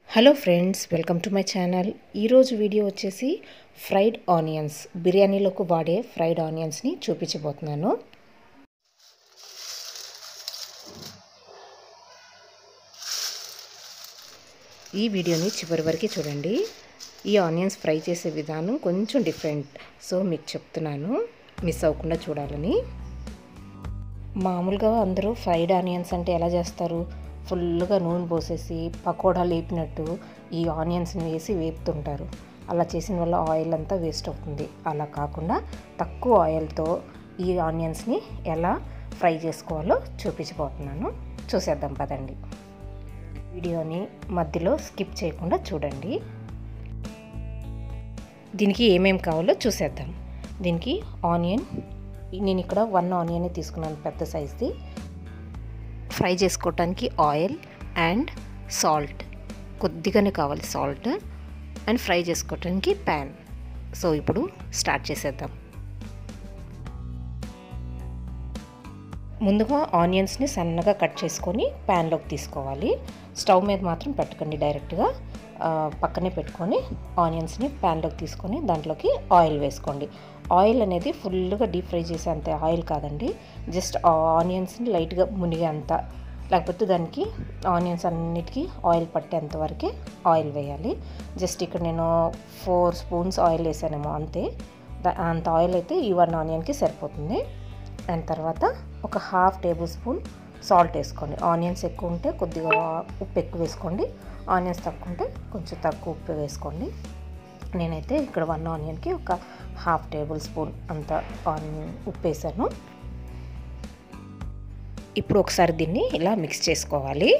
hello friends welcome to my channel ఈరోజు video వచ్చేసి fried onions బిర్యానీలోకి వాడే ఫ్రైడ్ ఆనియన్స్ని చూపించబోతున్నాను ఈ వీడియోని చివరి వరకు చూడండి ఈ ఆనియన్స్ ఫ్రై చేసే విధానం కొంచెం డిఫరెంట్ సో మీకు చెప్తున్నాను మిస్ అవ్వకుండా చూడాలని మామూలుగా అందరూ ఫ్రైడ్ ఆనియన్స్ అంటే ఎలా చేస్తారు ఫుల్గా నూనె పోసేసి పకోడా లేపినట్టు ఈ ఆనియన్స్ని వేసి వేపుతుంటారు అలా చేసిన వల్ల ఆయిల్ అంతా వేస్ట్ అవుతుంది అలా కాకుండా తక్కువ ఆయిల్తో ఈ ఆనియన్స్ని ఎలా ఫ్రై చేసుకోవాలో చూపించబోతున్నాను చూసేద్దాం పదండి వీడియోని మధ్యలో స్కిప్ చేయకుండా చూడండి దీనికి ఏమేమి కావాలో చూసేద్దాం దీనికి ఆనియన్ నేను ఇక్కడ వన్ ఆనియన్ తీసుకున్నాను పెద్ద సైజ్ది ఫ్రై చేసుకోవటానికి ఆయిల్ అండ్ సాల్ట్ కొద్దిగానే కావాలి సాల్ట్ అండ్ ఫ్రై చేసుకోవటానికి ప్యాన్ సో ఇప్పుడు స్టార్ట్ చేసేద్దాం ముందుగా ఆనియన్స్ని సన్నగా కట్ చేసుకొని ప్యాన్లోకి తీసుకోవాలి స్టవ్ మీద మాత్రం పెట్టకండి డైరెక్ట్గా పక్కనే పెట్టుకొని ఆనియన్స్ని ప్యాన్లోకి తీసుకొని దాంట్లోకి ఆయిల్ వేసుకోండి ఆయిల్ అనేది ఫుల్గా డీప్ ఫ్రై చేసేంత ఆయిల్ కాదండి జస్ట్ ఆనియన్స్ని లైట్గా మునిగేంత లేకపోతే దానికి ఆనియన్స్ అన్నిటికీ ఆయిల్ పట్టేంత వరకే ఆయిల్ వేయాలి జస్ట్ ఇక్కడ నేను ఫోర్ స్పూన్స్ ఆయిల్ వేసానేమో అంతే అంత ఆయిల్ అయితే ఈ వన్ ఆనియన్కి సరిపోతుంది దాని తర్వాత ఒక హాఫ్ టేబుల్ స్పూన్ సాల్ట్ వేసుకోండి ఆనియన్స్ ఎక్కువ ఉంటే కొద్దిగా ఉప్పు ఎక్కువ వేసుకోండి ఆనియన్స్ తక్కువ ఉంటే కొంచెం తక్కువ ఉప్పు వేసుకోండి నేనైతే ఇక్కడ వన్ ఆనియన్కి ఒక హాఫ్ టేబుల్ స్పూన్ అంత ఆనియన్ ఉప్పు వేసాను ఇప్పుడు ఒకసారి దీన్ని ఇలా మిక్స్ చేసుకోవాలి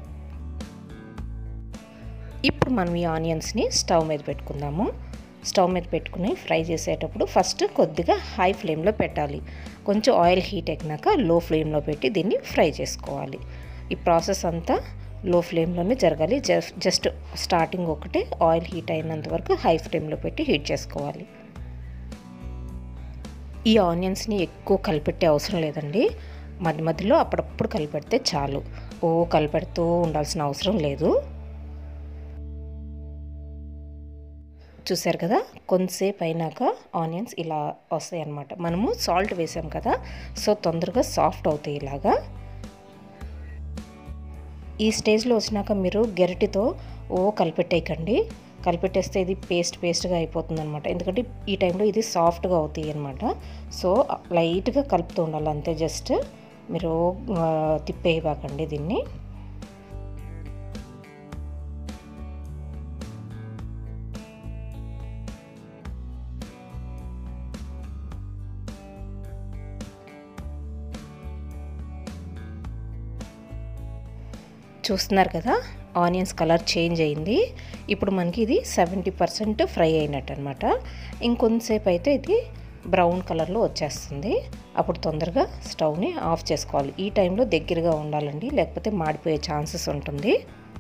ఇప్పుడు మనం ఈ ఆనియన్స్ని స్టవ్ మీద పెట్టుకుందాము స్టవ్ మీద పెట్టుకుని ఫ్రై చేసేటప్పుడు ఫస్ట్ కొద్దిగా హై ఫ్లేమ్లో పెట్టాలి కొంచెం ఆయిల్ హీట్ ఎక్కినాక లో ఫ్లేమ్లో పెట్టి దీన్ని ఫ్రై చేసుకోవాలి ఈ ప్రాసెస్ అంతా లో ఫ్లేమ్లోనే జరగాలి జస్ట్ జస్ట్ స్టార్టింగ్ ఒకటే ఆయిల్ హీట్ అయినంత వరకు హై ఫ్లేమ్లో పెట్టి హీట్ చేసుకోవాలి ఈ ఆనియన్స్ని ఎక్కువ కలిపెట్టే అవసరం లేదండి మధ్య మధ్యలో అప్పుడప్పుడు కలిపెడితే చాలు ఓ కలిపెడుతూ ఉండాల్సిన అవసరం లేదు చూసారు కదా కొంతసేపు అయినాక ఆనియన్స్ ఇలా వస్తాయి అన్నమాట మనము సాల్ట్ వేసాం కదా సో తొందరగా సాఫ్ట్ అవుతాయి ఇలాగా ఈ స్టేజ్లో వచ్చినాక మీరు గెరటితో ఓ కలిపెట్టేయకండి కలిపెట్టేస్తే ఇది పేస్ట్ పేస్ట్గా అయిపోతుంది అనమాట ఎందుకంటే ఈ టైంలో ఇది సాఫ్ట్గా అవుతాయి అనమాట సో లైట్గా కలుపుతూ ఉండాలి అంతే జస్ట్ మీరు తిప్పేయబాకండి దీన్ని చూస్తున్నారు కదా ఆనియన్స్ కలర్ చేంజ్ అయింది ఇప్పుడు మనకి ఇది సెవెంటీ పర్సెంట్ ఫ్రై అయినట్టు అనమాట ఇంకొంతసేపు అయితే ఇది బ్రౌన్ కలర్లో వచ్చేస్తుంది అప్పుడు తొందరగా స్టవ్ని ఆఫ్ చేసుకోవాలి ఈ టైంలో దగ్గరగా ఉండాలండి లేకపోతే మాడిపోయే ఛాన్సెస్ ఉంటుంది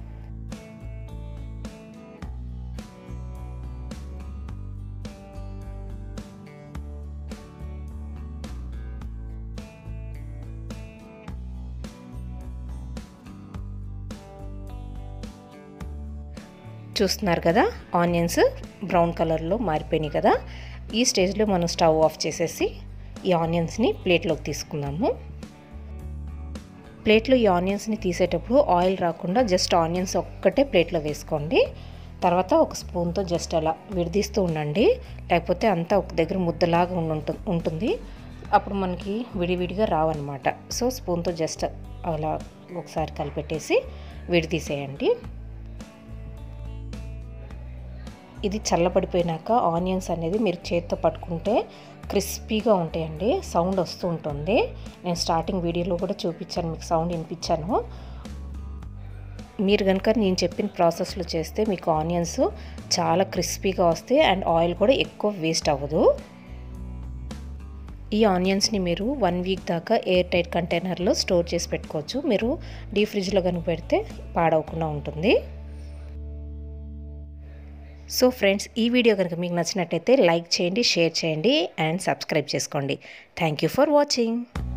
చూస్తున్నారు కదా ఆనియన్స్ బ్రౌన్ కలర్లో మారిపోయినాయి కదా ఈ స్టేజ్లో మనం స్టవ్ ఆఫ్ చేసేసి ఈ ఆనియన్స్ని ప్లేట్లోకి తీసుకుందాము ప్లేట్లో ఈ ఆనియన్స్ని తీసేటప్పుడు ఆయిల్ రాకుండా జస్ట్ ఆనియన్స్ ఒక్కటే ప్లేట్లో వేసుకోండి తర్వాత ఒక స్పూన్తో జస్ట్ అలా విడదీస్తూ ఉండండి లేకపోతే అంతా ఒక దగ్గర ముద్దలాగా ఉంటుంది అప్పుడు మనకి విడివిడిగా రావన్నమాట సో స్పూన్తో జస్ట్ అలా ఒకసారి కలిపెట్టేసి విడితీసేయండి ఇది చల్లబడిపోయినాక ఆనియన్స్ అనేది మీరు చేత్తో పట్టుకుంటే క్రిస్పీగా ఉంటాయండి సౌండ్ వస్తూ ఉంటుంది నేను స్టార్టింగ్ వీడియోలో కూడా చూపించాను మీకు సౌండ్ వినిపించాను మీరు కనుక నేను చెప్పిన ప్రాసెస్లో చేస్తే మీకు ఆనియన్స్ చాలా క్రిస్పీగా వస్తాయి అండ్ ఆయిల్ కూడా ఎక్కువ వేస్ట్ అవ్వదు ఈ ఆనియన్స్ని మీరు వన్ వీక్ దాకా ఎయిర్ టైట్ కంటైనర్లో స్టోర్ చేసి పెట్టుకోవచ్చు మీరు డీ ఫ్రిడ్జ్లో కనుక పెడితే పాడవకుండా ఉంటుంది సో ఫ్రెండ్స్ ఈ వీడియో కనుక మీకు నచ్చినట్టయితే లైక్ చేయండి షేర్ చేయండి అండ్ సబ్స్క్రైబ్ చేసుకోండి థ్యాంక్ యూ ఫర్ వాచింగ్